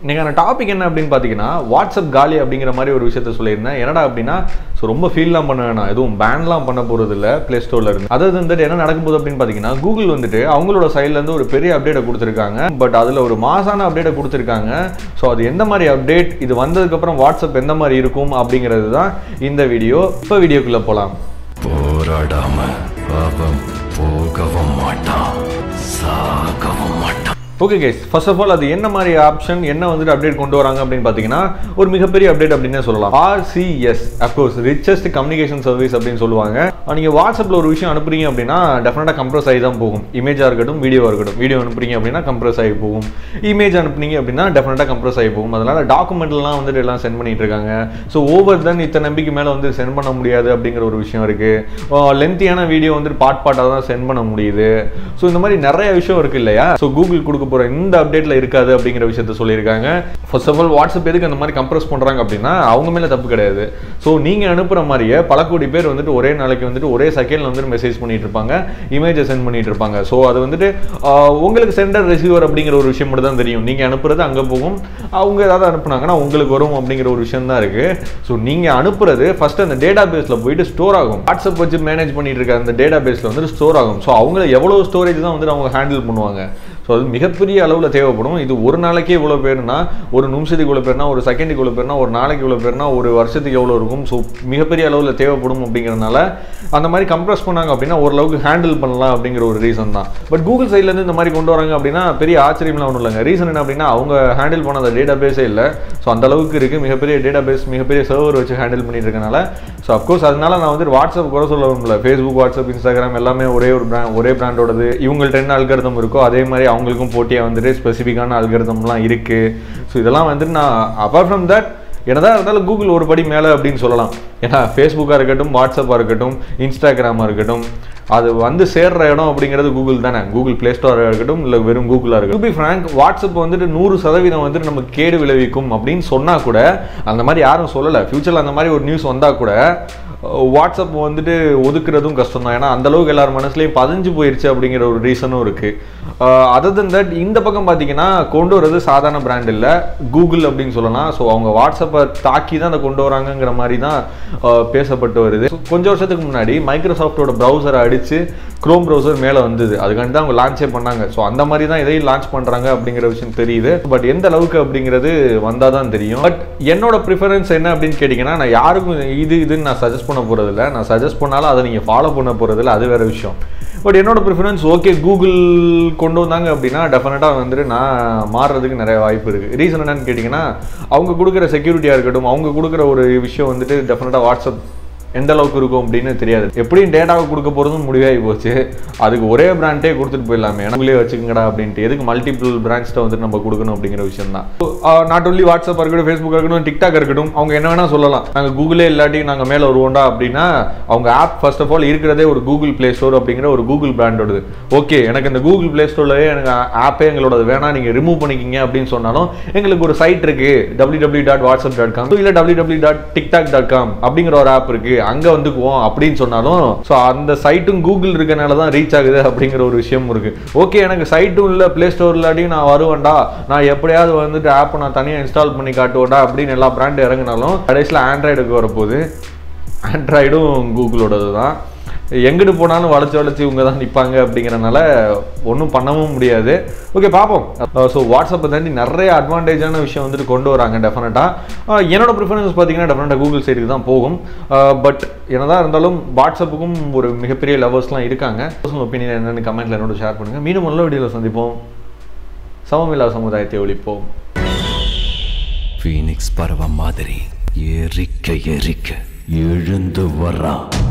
இன்னைக்கான டாபிக் என்ன அப்படின்னு பார்த்தீங்கன்னா வாட்ஸ்அப் காலி அப்படிங்கிற மாதிரி ஒரு விஷயத்த சொல்லியிருந்தேன் என்னடா அப்படின்னா ஸோ ரொம்ப ஃபீல்லாம் பண்ண வேணாம் எதுவும் பேன்லாம் பண்ண போகிறது இல்லை ப்ளே ஸ்டோரில் இருந்து அதாவது வந்துட்டு என்ன நடக்க போகுது அப்படின்னு பார்த்தீங்கன்னா கூகுள் வந்துட்டு அவங்களோட சைட்லேருந்து ஒரு பெரிய அப்டேட்டை கொடுத்துருக்காங்க பட் அதில் ஒரு மாசான அப்டேட்டை கொடுத்துருக்காங்க ஸோ அது எந்த மாதிரி அப்டேட் இது வந்ததுக்கப்புறம் வாட்ஸ்அப் எந்த மாதிரி இருக்கும் அப்படிங்கிறது தான் இந்த வீடியோ இப்போ வீடியோக்குள்ளே போகலாம் போராடாம அவன் போகவும் மாட்டான் சாகவும் மாட்டான் okay case first of all அது என்ன மாதிரி ஆப்ஷன் என்ன வந்துட்டு அப்டேட் கொண்டு வராங்க அப்படின்னு பார்த்தீங்கன்னா ஒரு மிகப்பெரிய அப்டேட் அப்படின்னே சொல்லலாம் RCS of course richest communication service அப்படின்னு சொல்லுவாங்க நீங்கள் வாட்ஸ்அப்பில் ஒரு விஷயம் அனுப்புறீங்க அப்படின்னா டெஃபினட்டாக கம்ப்ரஸ் ஆகி தான் போகும் இமேஜாக இருக்கட்டும் வீடியோவாக இருக்கட்டும் வீடியோ அனுப்புறீங்க அப்படின்னா கம்ப்ரஸ் ஆகி போகும் இமேஜ் அனுப்புனீங்க அப்படின்னா டெஃபினட்டாக கம்ப்ரஸ் ஆகி போகும் அதனால டாக்குமெண்ட்லாம் வந்துட்டு எல்லாம் சென்ட் பண்ணிட்டு இருக்காங்க ஸோ ஓவர் தென் இத்தனை நம்பிக்கை மேலே வந்து சென்ட் பண்ண முடியாது அப்படிங்கிற ஒரு விஷயம் இருக்குது லென்த்தியான வீடியோ வந்துட்டு பார்ட் பார்ட்டாக தான் சென்ட் பண்ண முடியுது ஸோ இந்த மாதிரி நிறைய விஷயம் இருக்கு இல்லையா ஸோ கூகுள் கொடுக்க போகிற இந்த அப்டேட்டில் இருக்காது அப்படிங்கிற விஷயத்த சொல்லியிருக்காங்க ஃபர்ஸ்ட் ஆஃப் ஆல் வாட்ஸ்அப் எதுக்கு அந்த மாதிரி கம்ப்ரஸ் பண்ணுறாங்க அப்படின்னா அவங்க மேலே தப்பு கிடையாது ஸோ நீங்கள் அனுப்புகிற மாதிரியே பல கோடி பேர் வந்துட்டு ஒரே நாளைக்கு வந்துட்டு ஒரே செகண்டில் வந்துட்டு மெசேஜ் பண்ணிட்டு இருப்பாங்க இமேஜை சென்ட் பண்ணிட்டு இருப்பாங்க ஸோ அது வந்துட்டு ஆஹ், உங்களுக்கு சென்டர் ரிசீவர் அப்படிங்கிற ஒரு விஷயம் மட்டும் தான் தெரியும் நீங்கள் அனுப்புறது அங்கே போகும் அவங்க ஏதாவது அனுப்புனாங்கன்னா உங்களுக்கு வரும் அப்படிங்கிற ஒரு விஷயம் தான் இருக்கு ஸோ நீங்கள் அனுப்புறது ஃபர்ஸ்ட் அந்த டேட்டா பேஸில் போயிட்டு ஸ்டோர் ஆகும் வாட்ஸ்அப் வச்சு மேனேஜ் பண்ணிட்டு இருக்க அந்த டேட்டா பேஸில் வந்துட்டு ஸ்டோர் ஆகும் ஸோ அவங்க எவ்வளோ ஸ்டோரேஜ் தான் வந்துட்டு அவங்க ஹேண்டில் பண்ணுவாங்க ஸோ அது மிகப்பெரிய அளவில் தேவைப்படும் இது ஒரு நாளைக்கே இவ்வளோ பேர்னா ஒரு நிமிஷத்துக்கு இவ்வளோ பேர்னா ஒரு செகண்டுக்கு இவ்வளோ பேர்னா ஒரு நாளைக்கு இவ்வளோ பேர்னா ஒரு வருஷத்துக்கு எவ்வளோ இருக்கும் ஸோ மிகப்பெரிய அளவில் தேவைப்படும் அப்படிங்கிறனால அந்த மாதிரி கம்ப்ரஸ் பண்ணாங்க அப்படின்னா ஓரளவுக்கு ஹேண்டில் பண்ணலாம் அப்படிங்கிற ஒரு ரீசன் தான் பட் கூகுள் சைட்லேருந்து இந்த மாதிரி கொண்டு வராங்க அப்படின்னா பெரிய ஆச்சரியம்லாம் ஒன்றும் இல்லைங்க ரீசன் என்ன அப்படின்னா அவங்க ஹேண்டில் பண்ண அந்த டேட்டா பேஸே இல்லை ஸோ அந்த அளவுக்கு இருக்குது மிகப்பெரிய டேட்டா பேஸ் மிகப்பெரிய சர்வர் வச்சு ஹேண்டில் பண்ணிட்டு இருக்கனால ஸோ அப்கோர்ஸ் அதனால நான் வந்து வாட்ஸ்அப் குறை சொல்ல முடியல ஃபேஸ்புக் வாட்ஸ்அப் இன்ஸ்டாகிராம் எல்லாமே ஒரே ஒரு பிராண்ட் ஒரே பிராண்டோடது இவங்கள்ட்ட என்ன அல்கரிதம் இருக்கோ அதே மாதிரி அவங்களுக்கும் போட்டியாக வந்துட்டு ஸ்பெசிஃபிக்கான அல்கரிதம்லாம் இருக்குது ஸோ இதெல்லாம் வந்துட்டு நான் அப்பார்ட் ஃப்ரம் தட் என்னதான் இருந்தாலும் கூகுள் ஒரு படி மேலே அப்படின்னு சொல்லலாம் ஏன்னா ஃபேஸ்புக்காக இருக்கட்டும் வாட்ஸ்அப்பாக இருக்கட்டும் இன்ஸ்டாகிராமாக இருக்கட்டும் அது வந்து சேர்ற இடம் அப்படிங்கிறது கூகுள் தானே கூகுள் ப்ளே ஸ்டோராக இருக்கட்டும் இல்லை வெறும் கூகுளாக இருக்கட்டும் பி ஃப்ராங்க் வாட்ஸ்அப் வந்துட்டு நூறு சதவீதம் வந்துட்டு நமக்கு கேடு விளைவிக்கும் அப்படின்னு சொன்னால் கூட அந்த மாதிரி யாரும் சொல்லலை ஃப்யூச்சரில் அந்த மாதிரி ஒரு நியூஸ் வந்தால் கூட வாட்ஸ்அப் வந்துட்டு ஒதுக்குறதும் கஷ்டம் தான் ஏன்னா அந்த அளவுக்கு எல்லார் மனசுலையும் பதிஞ்சு போயிருச்சு அப்படிங்கிற ஒரு ரீசனும் இருக்கு அதர் தன் தட் இந்த பக்கம் பார்த்தீங்கன்னா கொண்டு வரது சாதாரண பிராண்ட் இல்லை கூகுள் அப்படின்னு சொல்லலாம் ஸோ அவங்க வாட்ஸ்அப்பை தாக்கி தான் அதை கொண்டு வராங்கங்கிற மாதிரி தான் அஹ், பேசப்பட்டு வருது So, கொஞ்சம் வருஷத்துக்கு முன்னாடி மைக்ரோசாஃப்டோட ப்ரௌசரை அடிச்சு க்ரோம் ப்ரௌசர் மேலே வந்தது அதுக்காண்டி தான் அவங்க லான்ச்சே பண்ணாங்க ஸோ அந்த மாதிரி தான் இதையும் லான்ச் பண்ணுறாங்க அப்படிங்கிற விஷயம் தெரியுது பட் எந்த அளவுக்கு அப்படிங்கிறது வந்தால் தான் தெரியும் பட் என்னோட ப்ரிஃபரன்ஸ் என்ன அப்படின்னு கேட்டிங்கன்னா நான் யாருக்கும் இது இதுன்னு நான் சஜஸ்ட் பண்ண போகிறதில்ல நான் சஜஸ்ட் பண்ணாலும் அதை நீங்கள் ஃபாலோ பண்ண போகிறதில்ல அது வேற விஷயம் பட் என்னோட ப்ரிஃபரன்ஸ் ஓகே கூகுள் கொண்டு வந்தாங்க அப்படின்னா டெஃபினட்டாக வந்துட்டு நான் மாறுறதுக்கு நிறைய வாய்ப்பு இருக்குது ரீசன் என்னன்னு கேட்டிங்கன்னா அவங்க கொடுக்குற செக்யூரிட்டியாக இருக்கட்டும் அவங்க கொடுக்குற ஒரு விஷயம் வந்துட்டு டெஃபினட்டாக வாட்ஸ்அப் எந்த அளவுக்கு இருக்கும் அப்படின்னு தெரியாது எப்படியும் டேட்டாவை கொடுக்க போகிறதும் முடிவாகி போச்சு அதுக்கு ஒரே பிராண்டே கொடுத்துட்டு போயிடலாமே எனக்குள்ளே வச்சுக்கங்கடா அப்படின்ட்டு எதுக்கு மல்டிபிள் பிராண்ட்ஸ்ட்டை வந்துட்டு நம்ம கொடுக்கணும் அப்படிங்கிற விஷயம் தான் நாட் ஒன்லி வாட்ஸ்அப் இருக்கட்டும் ஃபேஸ்புக் இருக்கட்டும் டிக்டாக் இருக்கட்டும் அவங்க என்ன வேணால் சொல்லலாம் நாங்கள் கூகுளே இல்லாட்டி நாங்கள் மேலே வருவோண்டா அப்படின்னா அவங்க ஆப் ஃபர்ஸ்ட் ஆஃப் ஆல் இருக்கிறதே ஒரு கூகுள் ப்ளே ஸ்டோர் அப்படிங்கிற ஒரு கூகுள் பிராண்டோடது ஓகே எனக்கு இந்த கூகுள் ப்ளே ஸ்டோர்லயே எனக்கு ஆப்பே எங்களோட வேணாம் நீங்கள் ரிமூவ் பண்ணிக்கிங்க அப்படின்னு சொன்னாலும் எங்களுக்கு ஒரு சைட் இருக்கு W W dot WhatsApp dot com இல்லை W W dot TikTok dot com அப்படிங்கிற ஒரு ஆப் இருக்கு அங்கே வந்துக்குவோம் அப்படின்னு சொன்னாலும் ஸோ அந்த சைட்டும் கூகுள் இருக்கனால தான் ரீச் ஆகுது அப்படிங்கிற ஒரு விஷயம் இருக்கு ஓகே எனக்கு சைட்டும் இல்லை ப்ளே ஸ்டோர் இல்லாட்டியும் நான் வருவேன்டா நான் எப்படியாவது வந்துட்டு ஆப்பை நான் தனியாக இன்ஸ்டால் பண்ணி காட்டுவேன்டா அப்படின்னு எல்லா பிராண்டு இறங்கினாலும் கடைசியில் ஆண்ட்ராய்டுக்கு வரப்போகுது ஆண்ட்ராய்டும் கூகுளோடது தான் எங்கிட்டு போனாலும் வளைச்சு வளைச்சு இவங்க தான் நிற்பாங்க அப்படிங்கிறனால ஒன்றும் பண்ணவும் முடியாது ஓகே பார்ப்போம் ஸோ வாட்ஸ்அப்பை தாண்டி நிறைய அட்வான்டேஜான விஷயம் வந்துட்டு கொண்டு வராங்க டெஃபினட்டாக என்னோட ப்ரிஃபரன்ஸ் பார்த்தீங்கன்னா டெஃபினட்டாக கூகுள் சைடுக்கு தான் போகும் பட் என்னதான் இருந்தாலும் வாட்ஸ்அப்புக்கும் ஒரு மிகப்பெரிய லவர்ஸ்லாம் இருக்காங்க பர்சனல் ஒப்பீனியன் என்னென்னு கமெண்ட்டில் என்னோட ஷேர் பண்ணுங்கள் மீண்டும் நல்ல வீடியோவில் சந்திப்போம் சமமில்லா சமுதாயத்தை ஒழிப்போம் ஃபீனிக்ஸ் பறவை மாதிரி எரிக்க எரிக்க எழுந்து வரான்